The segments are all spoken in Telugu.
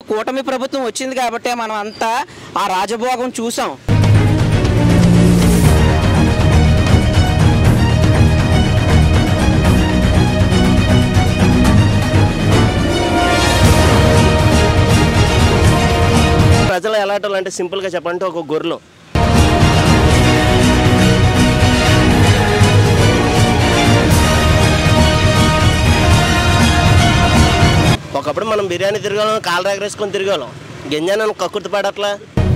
కూటమి ప్రభుత్వం వచ్చింది కాబట్టి మనం అంతా ఆ రాజభోగం చూసాం ప్రజలు ఎలాంటి అంటే సింపుల్గా చెప్పాలంటే ఒక గొర్రెలు ఒకప్పుడు మనం బిర్యానీ తిరగాలం కాలు ఎగరేసుకొని తిరగాలం గింజాను కక్కుర్తి పడట్లా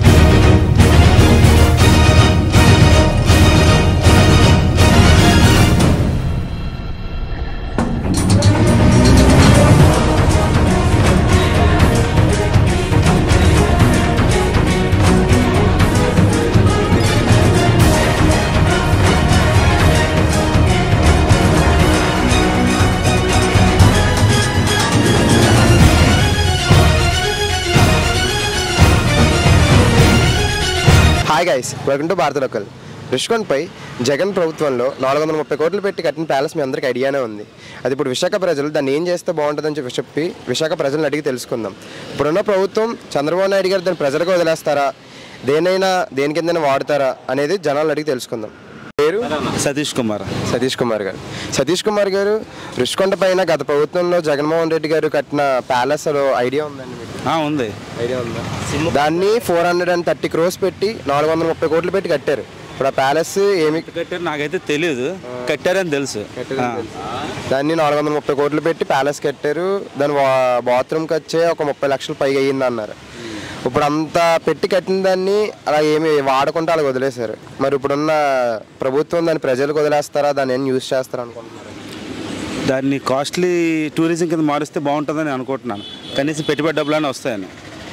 hi guys welcome to Bharat local రిషికొండపై జగన్ ప్రభుత్వంలో నాలుగు వందల ముప్పై కోట్లు పెట్టి కట్టిన ప్యాలెస్ మీ అందరికీ ఐడియానే ఉంది అది ఇప్పుడు విశాఖ ప్రజలు దాన్ని ఏం చేస్తే బాగుంటుందని చెప్పి చెప్పి విశాఖ ప్రజలను అడిగి తెలుసుకుందాం ఇప్పుడున్న ప్రభుత్వం చంద్రబాబు నాయుడు గారు దాన్ని ప్రజలకు వదిలేస్తారా దేనైనా దేని కిందైనా వాడతారా అనేది జనాలు అడిగి తెలుసుకుందాం పేరు సతీష్ కుమార్ సతీష్ కుమార్ గారు సతీష్ కుమార్ గారు రుషికొండ పైన గత ప్రభుత్వంలో జగన్మోహన్ రెడ్డి గారు కట్టిన ప్యాలెస్ ఐడియా ఉందండి మీకు ఆ, ఉంది ఐడియా ఉందా దాన్ని four hundred and thirty crores పెట్టి నాలుగు వందల ముప్పై కోట్లు పెట్టి కట్టారు ఇప్పుడు ఆ ప్యాలెస్ ఏమి కట్టారు నాకైతే తెలియదు కట్టారని తెలుసు ఆ. దాన్ని నాలుగు వందల ముప్పై కోట్లు పెట్టి ప్యాలెస్ కట్టారు దాని వా- బాత్రూమ్కి వచ్చే ఒక ముప్పై లక్షలు పైగా అయ్యింది అన్నారు ఇప్పుడు అంత పెట్టి కట్టిన దాన్ని అలా ఏమి వాడకుండా అలా వదిలేశారు మరి ఇప్పుడున్న ప్రభుత్వం దాన్ని ప్రజలకు వదిలేస్తారా దాన్ని ఏం యూజ్ చేస్తారా అనుకుంటున్నారు దాన్ని కాస్ట్లీ టూరిజం కింద మారిస్తే బాగుంటుందని అనుకుంటున్నాను కనీసం పెట్టుబడి డబ్బులనే వస్తాయని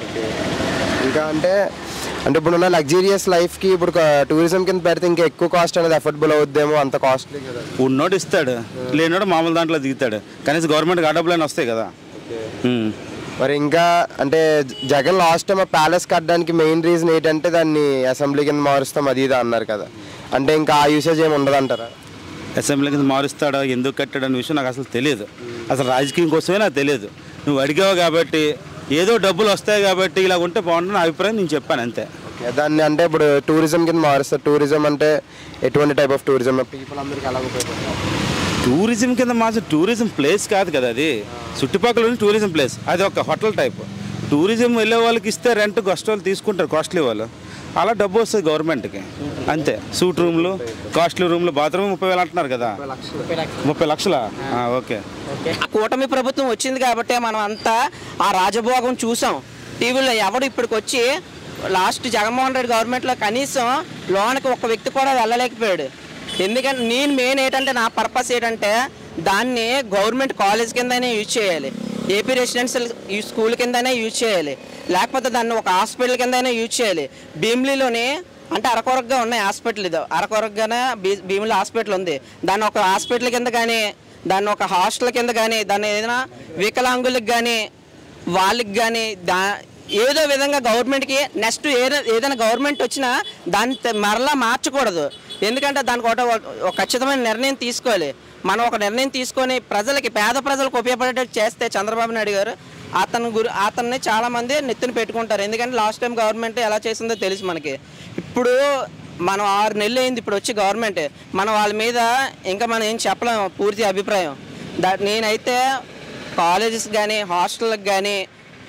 ఇంకా అంటే అంటే ఇప్పుడున్న లగ్జీరియస్ లైఫ్కి ఇప్పుడు టూరిజం కింద పెడితే ఇంకా ఎక్కువ కాస్ట్ అనేది అఫోర్డబుల్ అవుద్దేమో అంత కాస్ట్లీ కదా ఉన్నోడు ఇస్తాడు లేనోడు మామూలు దాంట్లో దిగుతాడు కనీసం గవర్నమెంట్కి ఆ డబ్బులైనా వస్తాయి కదా ఉమ్. మరి ఇంకా అంటే జ- జగన్ లాస్ట్ టైం ఆ ప్యాలెస్ కట్టడానికి మెయిన్ రీజన్ ఏంటంటే దాన్ని అసెంబ్లీ కింద మారుస్తాం అది ఇది అన్నారు కదా అంటే ఇంకా ఆ యూసేజ్ ఏమి ఉండదు అంటారా అసెంబ్లీ కింద మారుస్తాడో ఎందుకు కట్టాడు అనే విషయం నాకు అసలు తెలియదు అసలు రాజకీయం కోసమే నాకు తెలియదు నువ్వు అడిగావు కాబట్టి ఏదో డబ్బులు వస్తాయి కాబట్టి ఇలా ఉంటే బాగుంటుంది నా అభిప్రాయం నేను చెప్పాను అంతే దాన్ని అంటే ఇప్పుడు టూరిజం కింద మారుస్తారు టూరిజం అంటే ఎటువంటి టైప్ ఆఫ్ టూరిజం పీపుల్ అందరికి ఎలా ఉపయోగపడుతుంది టూరిజం కింద మాత్రం టూరిజం ప్లేస్ కాదు కదా అది చుట్టుపక్కల ఉన్న టూరిజం ప్లేస్ అది ఒక హోటల్ టైప్ టూరిజం వెళ్ళే వాళ్ళకి ఇస్తే రెంట్ గస్ట్ వాళ్ళు తీసుకుంటారు కాస్ట్లీ వాళ్ళు అలా డబ్బు వస్తుంది గవర్నమెంట్కి అంతే సూట్ రూమ్లు కాస్ట్లీ రూమ్లు బాత్రూమ్ ముప్పై వేలు అంటున్నారు కదా ముప్పై లక్షలా ఆ, ఓకే ఆ కూటమి ప్రభుత్వం వచ్చింది కాబట్టి మనం అంతా ఆ రాజభోగం చూసాం టీవీలో ఎవడు ఇప్పటికి వచ్చి లాస్ట్ జగన్మోహన్ రెడ్డి గవర్నమెంట్లో కనీసం లోనికి ఒక వ్యక్తి కూడా వెళ్ళలేకపోయాడు ఎందుకంటే నేను మెయిన్ ఏంటంటే నా పర్పస్ ఏంటంటే దాన్ని గవర్నమెంట్ కాలేజ్ కిందనే యూజ్ చేయాలి ఏపీ రెసిడెన్షియల్ ఈ స్కూల్ కిందనే యూజ్ చేయాలి లేకపోతే దాన్ని ఒక హాస్పిటల్ కిందనే యూజ్ చేయాలి భీమిలీలోని అంటే అరకొరగ్గా ఉన్నాయి హాస్పిటల్ ఇది అరకొరగ్గానే భీ భీమిలి హాస్పిటల్ ఉంది దాన్ని ఒక హాస్పిటల్ కింద కానీ దాన్ని ఒక హాస్టల్ కింద కానీ దాన్ని ఏదైనా వికలాంగులకు కానీ వాళ్ళకి కానీ దా ఏదో విధంగా గవర్నమెంట్కి నెక్స్ట్ ఏదో ఏదైనా గవర్నమెంట్ వచ్చినా దాన్ని త- మరలా మార్చకూడదు ఎందుకంటే దానికి ఒక ఒక ఖచ్చితమైన నిర్ణయం తీసుకోవాలి మనం ఒక నిర్ణయం తీసుకొని ప్రజలకి పేద ప్రజలకు ఉపయోగపడేటట్టు చేస్తే చంద్రబాబు నాయుడు గారు అతను గురి అతన్ని చాలామంది నెత్తిన పెట్టుకుంటారు ఎందుకంటే లాస్ట్ టైం గవర్నమెంట్ ఎలా చేసిందో తెలుసు మనకి ఇప్పుడు మనం ఆరు నెలలు అయింది ఇప్పుడు వచ్చి గవర్నమెంట్ మనం వాళ్ళ మీద ఇంకా మనం ఏం చెప్పలేము పూర్తి అభిప్రాయం దా నేనైతే కాలేజెస్ కానీ హాస్టల్కి కానీ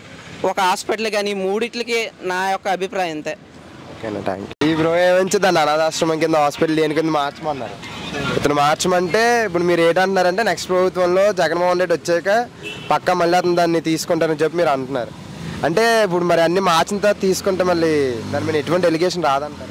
ఒక హాస్పిటల్ కానీ మూడిట్లకి నా యొక్క అభిప్రాయం అంతే ఓకేనా థ్యాంక్ యూ ఈ బ్రో ఏమంచి దాన్ని అనాథాశ్రమం కింద హాస్పిటల్ దేని కింద మార్చమన్నారు ఇతను మార్చమంటే ఇప్పుడు మీరు ఏంటంటున్నారంటే నెక్స్ట్ ప్రభుత్వంలో జగన్మోహన్ రెడ్డి వచ్చాక పక్క మళ్ళీ అతను దాన్ని తీసుకుంటారని చెప్పి మీరు అంటున్నారు అంటే ఇప్పుడు మరి అన్ని మార్చిన తర్వాత తీసుకుంటే మళ్ళీ దాని మీద ఎటువంటి ఎలిగేషన్ రాదంటారా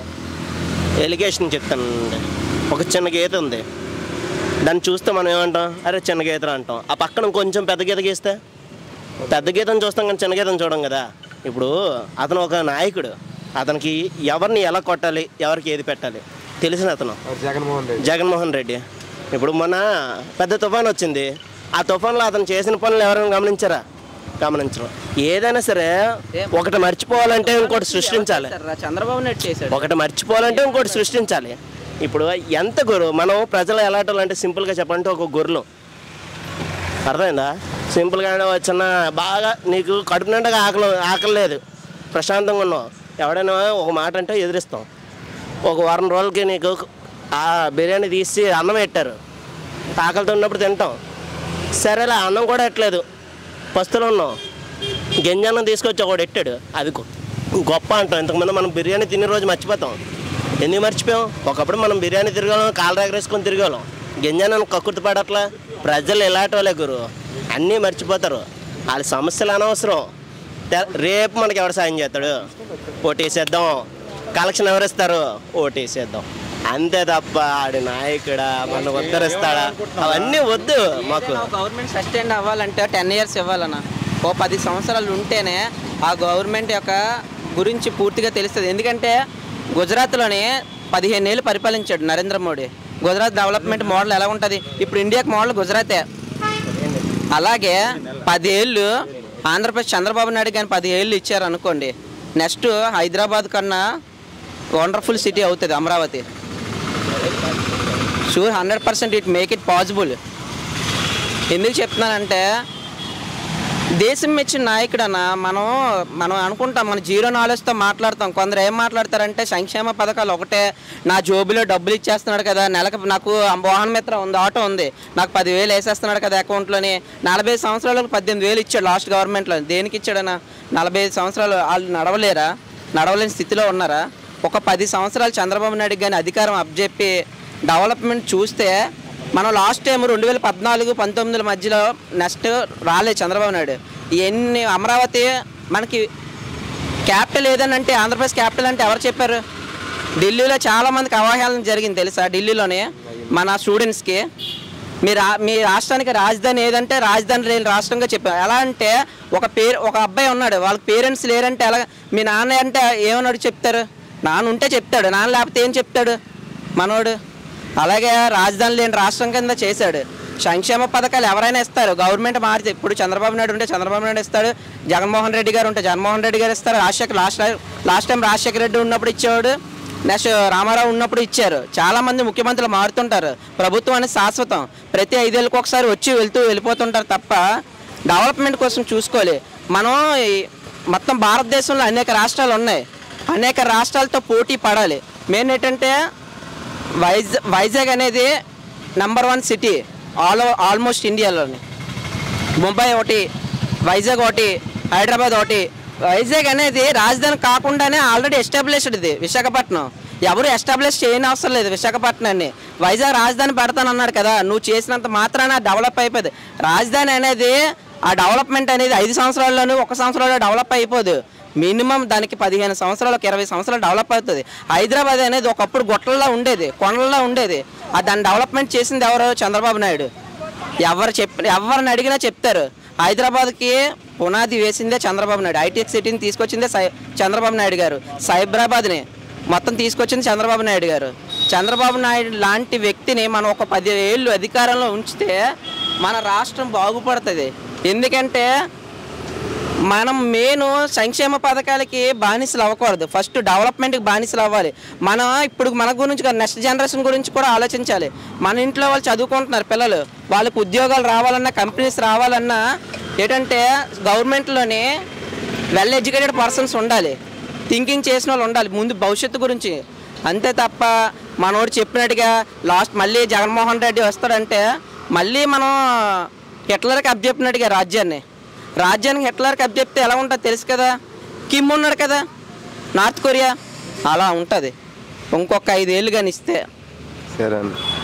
ఎలిగేషన్ చెప్తానండి ఒక చిన్న గీత ఉంది దాన్ని చూస్తే మనం ఏమంటాం అరే చిన్న గీత అంటాం ఆ పక్కన కొంచెం పెద్ద గీత గీస్తే పెద్ద గీతను చూస్తాం కానీ చిన్న గీతను చూడం కదా ఇప్పుడు అతను ఒక నాయకుడు అతనికి ఎవరిని ఎలా కొట్టాలి ఎవరికి ఏది పెట్టాలి తెలిసిన అతను జగన్మోహన్ రెడ్డి జగన్మోహన్ రెడ్డి ఇప్పుడు మొన్న పెద్ద తుఫాన్ వచ్చింది ఆ తుఫాన్లో అతను చేసిన పనులు ఎవరైనా గమనించారా గమనించరు ఏదైనా సరే ఒకటి మర్చిపోవాలంటే ఇంకోటి సృష్టించాలి చంద్రబాబు నాయుడు చేశాడు ఒకటి మర్చిపోవాలంటే ఇంకోటి సృష్టించాలి ఇప్పుడు ఎంత గొర్రె మనం ప్రజలు ఎలాంటి అంటే సింపుల్గా చెప్పాలంటే ఒక గొర్రెలు అర్థమైందా సింపుల్గానే వచ్చిన బాగా నీకు కడుపు నిండగా ఆకలి ఆకలి లేదు ప్రశాంతంగా ఉన్నావు ఎవడైనా ఒక మాట అంటే ఎదిరిస్తాం ఒక వారం రోజులకి నీకు ఆ బిర్యానీ తీసి అన్నం పెట్టారు ఆకలితో ఉన్నప్పుడు తింటాం సరేలే అన్నం కూడా ఎట్టలేదు పస్తులు ఉన్నాం గింజన్నం తీసుకొచ్చి ఒకడు ఎట్టాడు అది గొ- గొప్ప అంటాం ఇంతకుముందు మనం బిర్యానీ తినే రోజు మర్చిపోతాం ఎందుకు మర్చిపోయాం ఒకప్పుడు మనం బిర్యానీ తిరగాలం కాలు ఎగరేసుకొని తిరగాలం గింజనం కక్కుర్తి పడట్లా ప్రజలు ఇలాంటి వాళ్ళే గురు అన్నీ మర్చిపోతారు వాళ్ళ సమస్యలు అనవసరం తె- రేపు మనకి ఎవరు సాయం చేస్తాడు ఓటేసేద్దాం కలెక్షన్ ఎవరిస్తారు ఓటేసేద్దాం అంతే తప్ప ఆడి నాయకుడా మన ఉద్ధరిస్తాడా అవన్నీ వద్దు మాకు గవర్నమెంట్ సస్టైన్ అవ్వాలంటే టెన్ ఇయర్స్ ఇవ్వాలన్న ఓ పది సంవత్సరాలు ఉంటేనే ఆ గవర్నమెంట్ యొక్క గురించి పూర్తిగా తెలుస్తుంది ఎందుకంటే గుజరాత్లోనే పదిహేను ఏళ్ళు పరిపాలించాడు నరేంద్ర మోడీ గుజరాత్ డెవలప్మెంట్ మోడల్ ఎలా ఉంటుంది ఇప్పుడు ఇండియాకి మోడల్ గుజరాతే అలాగే పదేళ్ళు ఆంధ్రప్రదేశ్ చంద్రబాబు నాయుడు కానీ పది ఏళ్ళు ఇచ్చారు అనుకోండి నెక్స్ట్ హైదరాబాద్ కన్నా వండర్ఫుల్ సిటీ అవుతుంది Amaravati sure hundred percent it make it possible ఎందుకు చెప్తున్నానంటే దేశం మెచ్చిన నాయకుడన్న మనం మనం అనుకుంటాం మన జీరో నాలెడ్జ్తో మాట్లాడతాం కొందరు ఏం మాట్లాడతారంటే సంక్షేమ పథకాలు ఒకటే నా జోబులో డబ్బులు ఇచ్చేస్తున్నాడు కదా నెలకు నాకు వాహన మిత్ర ఉంది ఆటో ఉంది నాకు పదివేలు వేసేస్తున్నాడు కదా అకౌంట్లోని నలభై సంవత్సరాలకు పద్దెనిమిది వేలు ఇచ్చాడు లాస్ట్ గవర్నమెంట్లో దేనికి ఇచ్చాడన్న నలభై ఐదు సంవత్సరాలు వాళ్ళు నడవలేరా నడవలేని స్థితిలో ఉన్నారా ఒక పది సంవత్సరాలు చంద్రబాబు నాయుడు కానీ అధికారం అప్పచెప్పి డెవలప్మెంట్ చూస్తే మనం లాస్ట్ టైం రెండు వేల పద్నాలుగు పంతొమ్మిదిల మధ్యలో నెక్స్ట్ రాలేదు చంద్రబాబు నాయుడు ఎన్ని అమరావతి మనకి క్యాపిటల్ ఏదని అంటే ఆంధ్రప్రదేశ్ క్యాపిటల్ అంటే ఎవరు చెప్పారు ఢిల్లీలో చాలా మందికి అవహేళన జరిగింది తెలుసా ఢిల్లీలోనే మన స్టూడెంట్స్కి మీ రా మీ రాష్ట్రానికి రాజధాని ఏదంటే రాజధాని లేని రాష్ట్రంగా చెప్పారు ఎలా అంటే ఒక పేరు ఒక అబ్బాయి ఉన్నాడు వాళ్ళకి పేరెంట్స్ లేరంటే ఎలా మీ నాన్న అంటే ఏమన్నాడు చెప్తారు నాన్న ఉంటే చెప్తాడు నాన్న లేకపోతే ఏం చెప్తాడు మనోడు అలాగే రాజధాని లేని రాష్ట్రం కింద చేశాడు సంక్షేమ పథకాలు ఎవరైనా ఇస్తారు గవర్నమెంట్ మారితే ఇప్పుడు చంద్రబాబు నాయుడు ఉంటే చంద్రబాబు నాయుడు ఇస్తాడు జగన్మోహన్ రెడ్డి గారు ఉంటే జగన్మోహన్ రెడ్డి గారు ఇస్తారు Rajasekhar last last time Rajasekhara Reddy ఉన్నప్పుడు ఇచ్చేవాడు నెక్స్ట్ రామారావు ఉన్నప్పుడు ఇచ్చారు చాలా మంది ముఖ్యమంత్రులు మారుతుంటారు ప్రభుత్వం అనేది శాశ్వతం ప్రతి ఐదేళ్ళకి ఒకసారి వచ్చి వెళ్తూ వెళ్ళిపోతుంటారు తప్ప డెవలప్మెంట్ కోసం చూసుకోవాలి మనం ఈ మొత్తం భారతదేశంలో అనేక రాష్ట్రాలు ఉన్నాయి అనేక రాష్ట్రాలతో పోటీ పడాలి మెయిన్ ఏంటంటే వైజాగ్ వైజాగ్ అనేది number one city all almost ఇండియాలోని ముంబై ఒకటి వైజాగ్ ఒకటి హైదరాబాద్ ఒకటి వైజాగ్ అనేది రాజధాని కాకుండానే ఆల్రెడీ ఎస్టాబ్లిష్డ్ ఇది విశాఖపట్నం ఎవరు ఎస్టాబ్లిష్ చేయని అవసరం లేదు విశాఖపట్నాన్ని వైజాగ్ రాజధాని పెడతానన్నాడు కదా నువ్వు చేసినంత మాత్రాన డెవలప్ అయిపోయింది రాజధాని అనేది ఆ డెవలప్మెంట్ అనేది ఐదు సంవత్సరాల్లోనూ ఒక సంవత్సరంలో డెవలప్ అయిపోదు మినిమం దానికి పదిహేను సంవత్సరాలు ఒక ఇరవై సంవత్సరాలు డెవలప్ అవుతుంది హైదరాబాద్ అనేది ఒకప్పుడు గొట్టల్లో ఉండేది కొండల్లో ఉండేది ఆ దాన్ని డెవలప్మెంట్ చేసింది ఎవరు చంద్రబాబు నాయుడు ఎవరు చెప్ప ఎవరిని అడిగినా చెప్తారు హైదరాబాద్కి పునాది వేసిందే చంద్రబాబు నాయుడు ఐటెక్ సిటీని తీసుకొచ్చిందే సై చంద్రబాబు నాయుడు గారు సైబరాబాద్ని మొత్తం తీసుకొచ్చింది చంద్రబాబు నాయుడు గారు చంద్రబాబు నాయుడు లాంటి వ్యక్తిని మనం ఒక పది ఏళ్ళు అధికారంలో ఉంచితే మన రాష్ట్రం బాగుపడుతుంది ఎందుకంటే మనం మెయిన్ సంక్షేమ పథకాలకి బానిసలు అవ్వకూడదు ఫస్ట్ డెవలప్మెంట్కి బానిసలు అవ్వాలి మనం ఇప్పుడు మన గురించి కాదు నెక్స్ట్ జనరేషన్ గురించి కూడా ఆలోచించాలి మన ఇంట్లో వాళ్ళు చదువుకుంటున్నారు పిల్లలు వాళ్ళకి ఉద్యోగాలు రావాలన్నా కంపెనీస్ రావాలన్నా ఏంటంటే గవర్నమెంట్లోనే వెల్ ఎడ్యుకేటెడ్ పర్సన్స్ ఉండాలి థింకింగ్ చేసిన వాళ్ళు ఉండాలి ముందు భవిష్యత్తు గురించి అంతే తప్ప మనోడు చెప్పినట్టుగా లాస్ట్ మళ్ళీ జగన్మోహన్ రెడ్డి వస్తాడంటే మళ్ళీ మనం హిట్లర్కి అప్పచెప్పినట్టుగా రాజ్యాన్ని రాజ్యానికి హిట్లర్కి అప్పచెప్తే ఎలా ఉంటుందో తెలుసు కదా కిమ్ ఉన్నాడు కదా నార్త్ కొరియా అలా ఉంటుంది ఇంకొక ఐదేళ్ళు కానీ ఇస్తే సరే అన్న